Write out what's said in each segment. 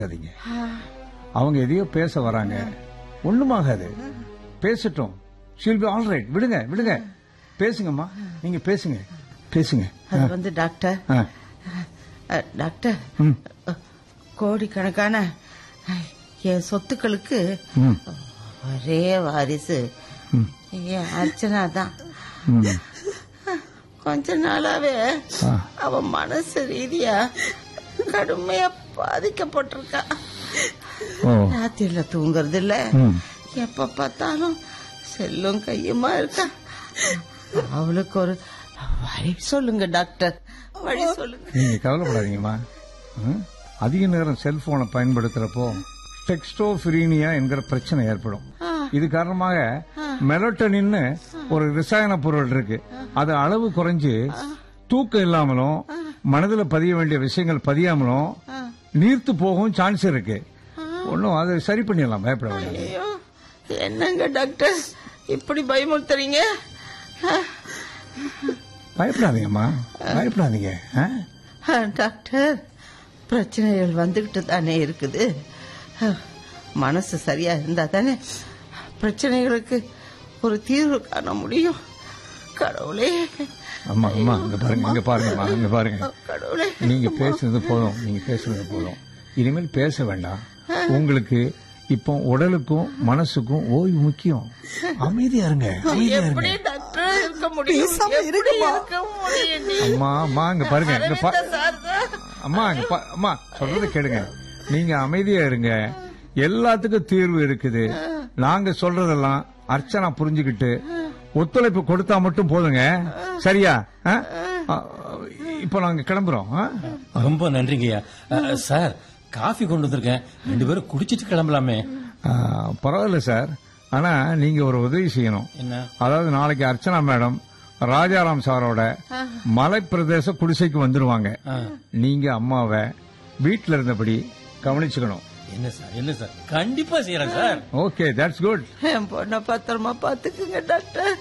பேசாதீங்க அவங்க எதையோ பேச வராங்க ஒண்ணுமாகாது பேசட்டும் ஷீல் பி ஆல் ரைட் விடுங்க விடுங்க பேசுங்கம்மா நீங்க பேசுங்க பேசுங்க அது வந்து டாக்டர் ஆ. அஹ், டாக்டர் ம். அஹ், கோடிக்கணக்கான அஹ், என் சொத்துக்களுக்கு ம். ஒரே வாரிசு ம். என் அர்ச்சனா தான் ம். கொஞ்ச நாளாவே ஆ. அவ மனசு ரீதியா கடுமையா பாதிக்கப்பட்டிருக்கா ஓ ராத்திரில தூங்குறது இல்ல ம். எப்ப பார்த்தாலும் செல்லும் கையுமா இருக்கா அவளுக்கு ஒரு வழி சொல்லுங்க டாக்டர் வழி சொல்லுங்க நீங்க கவலைப்படாதீங்கம்மா ம்? அதிக நேரம் செல்போனை பயன்படுத்துறப்போ டெக்ஸ்டோபிரீனியா என்கிற பிரச்சனை ஏற்படும் இது காரணமாக மெலட்டனின்னு ஒரு ரசாயன பொருள் இருக்கு அது அளவு குறைஞ்சு தூக்கம் இல்லாமலும் மனதில் பதிய வேண்டிய விஷயங்கள் பதியாமலும் நீர்த்து போகவும் சான்ஸ் இருக்கு ஒன்றும் அதை சரி பண்ணிடலாம் பயப்பட வேண்டாம் ஐயோ என்னங்க டாக்டர் இப்படி பயமுறுத்துறீங்க பயப்படாதீங்கம்மா பயப்படாதீங்க ஆ? ஆ, டாக்டர் பிரச்சனைகள் வந்துகிட்டு தானே இருக்குது அஹ், மனசு சரியா இருந்தா தானே பிரச்சனைகளுக்கு ஒரு தீர்வு காண முடியும் கடவுளே அம்மா அம்மா இங்க பாருங்க இங்க பாருங்கம்மா இங்க பாருங்க கடவுளே நீங்க பேசுனது போதும் நீங்க பேசுனது போதும் இனிமேல் பேச வேண்டாம் உங்களுக்கு இப்போ உடலுக்கும் மனசுக்கும் ஓய்வு முக்கியம் அமைதியா இருங்க அமைதியா எப்படி இருங்க டாக்டர் இருக்க முடியும் பேசாம எப்படி இருங்கம்மா. இருக்க முடியும் நீ? அம்மா அம்மா இங்க பாருங்க இங்க பா- அரவிந்த சார் தான். அம்மா இங்க பா- அம்மா சொல்றத கேளுங்க நீங்க அமைதியா இருங்க எல்லாத்துக்கும் தீர்வு இருக்குது நாங்க சொல்றதெல்லாம் அர்ச்சனா புரிஞ்சுக்கிட்டு ஒத்துழைப்பு கொடுத்தா மட்டும் போதுங்க சரியா ஆ? ஆ, இப்போ நாங்க கிளம்புறோம் ஆ? ரொம்ப நன்றிங்கய்யா அஹ், சார் காஃபி கொண்டு வந்திருக்கேன் ரெண்டு பேரும் குடிச்சிட்டு கிளம்பலாமே ஆ, பரவாயில்ல சார் ஆனா நீங்க ஒரு உதவி செய்யணும் என்ன அதாவது நாளைக்கு அர்ச்சனா மேடம் ராஜாராம் சாரோட மலைப்பிரதேச குடிசைக்கு வந்துருவாங்க நீங்க அம்மாவை வீட்ல இருந்தபடி கவனிச்சுக்கணும் என்ன சார் என்ன சார் கண்டிப்பா செய்யறேன் சார் ஓகே தட்ஸ் குட் என் பொண்ணை பத்திரமா பாத்துக்குங்க டாக்டர்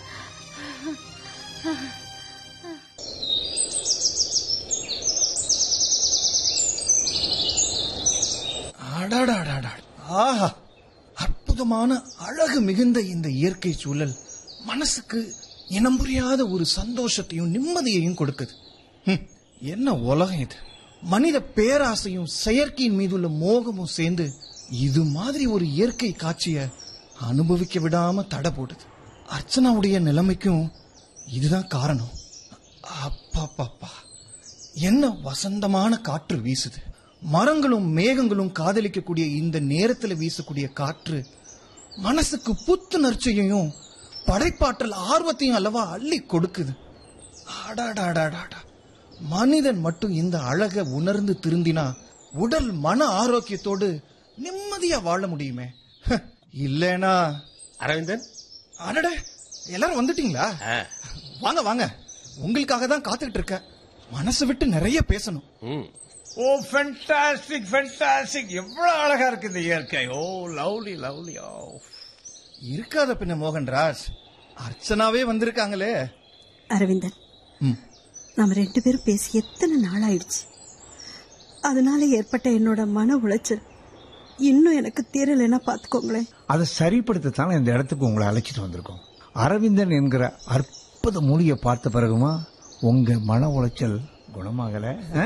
அடாடாடாடா. ஆஹா அற்புதமான அழகு மிகுந்த இந்த இயற்கை சூழல் மனசுக்கு இனம் புரியாத ஒரு சந்தோஷத்தையும் நிம்மதியையும் கொடுக்குது ஹம், என்ன உலகம் இது மனித பேராசையும் செயற்கையின் மீதுள்ள மோகமும் சேர்ந்து இது மாதிரி ஒரு இயற்கை காட்சிய அனுபவிக்க விடாம தடை போடுது அர்ச்சனாவுடைய நிலைமைக்கும் இதுதான் காரணம் அப்பாப்பாப்பா என்ன வசந்தமான காற்று வீசுது மரங்களும் மேகங்களும் காதலிக்கக்கூடிய இந்த நேரத்துல வீசக்கூடிய காற்று மனசுக்கு புத்துணர்ச்சியையும் படைப்பாற்றல் ஆர்வத்தையும் அல்லவா அள்ளி கொடுக்குது அடாடாடாடாடா மனிதன் மட்டும் இந்த அழக உணர்ந்து திருந்தினா உடல் மன ஆரோக்கியத்தோடு நிம்மதியா வாழ முடியுமே ஹ, இல்லைனா அரவிந்தன் அடட எல்லாரும் வந்துட்டீங்களா ஆ, வாங்க வாங்க உங்களுக்காக தான் காத்துக்கிட்டு இருக்கேன் மனசு விட்டு நிறைய பேசணும் ம். ஓ ஃபென்டாஸ்டிக் ஃபென்டாஸ்டிக் எவ்வளவு அழகா இருக்கு இந்த இயற்கை ஓ லவ்லி லவ்லி ஓ இருக்காத பின்ன மோகன்ராஜ் அர்ச்சனாவே வந்திருக்காங்களே அரவிந்தன் ம். நாம ரெண்டு பேரும் பேசி எத்தனை நாள் ஆயிடுச்சு அதனால ஏற்பட்ட என்னோட மன உளைச்சல் இன்னும் எனக்கு தீரலைன்னா பாத்துக்கோங்களேன் அதை சரிப்படுத்தத்தானே இந்த இடத்துக்கு உங்களை அழைச்சிட்டு வந்திருக்கோம் அரவிந்தன் என்கிற அற்புத மொழியை பார்த்த பிறகுமா உங்க மன உளைச்சல் குணமாகல ஆ?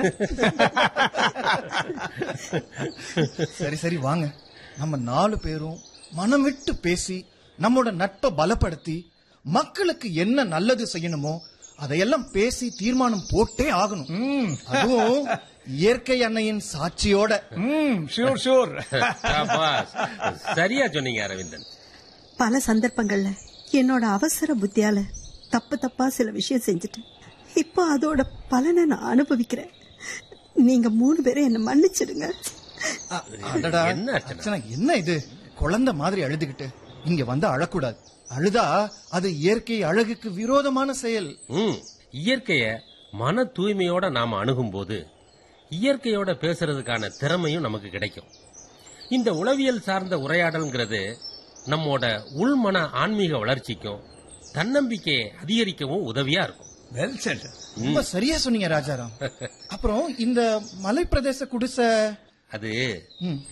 சரி சரி வாங்க நம்ம நாலு பேரும் மனம் விட்டு பேசி நம்மோட நட்பை பலப்படுத்தி மக்களுக்கு என்ன நல்லது செய்யணுமோ அதையெல்லாம் பேசி தீர்மானம் போட்டே ஆகணும் அதுவும் இயற்கை அன்னையின் சாட்சியோட ம் ஷூர் ஷூர் சாபாஸ். சரியா சொன்னீங்க அரவிந்தன் பல சந்தர்ப்பங்கள்ல என்னோட அவசர புத்தியால தப்பு தப்பா சில விஷயம் செஞ்சுட்டேன் இப்போ அதோட பலனை நான் அனுபவிக்கிறேன் நீங்க மூணு பேரும் என்ன மன்னிச்சிடுங்க அ- அடடா என்ன அர்ச்சனா? அர்ச்சனா என்ன இது குழந்தை மாதிரி அழுதுகிட்டு இங்க வந்து அழக்கூடாது அழுதா அது இயற்கை அழகுக்கு விரோதமான செயல் ம். இயற்கைய மன தூய்மையோட நாம அணுகும்போது இயற்கையோட பேசுறதுக்கான திறமையும் நமக்கு கிடைக்கும் இந்த உளவியல் சார்ந்த உரையாடல்ங்கிறது நம்மோட உள்மன ஆன்மீக வளர்ச்சிக்கும் தன்னம்பிக்கையை அதிகரிக்கவும் உதவியா இருக்கும் வெல் செட் ரொம்ப சரியா சொன்னீங்க ராஜாராம் அப்புறம் இந்த மலைப்பிரதேச குடிசை அது ம்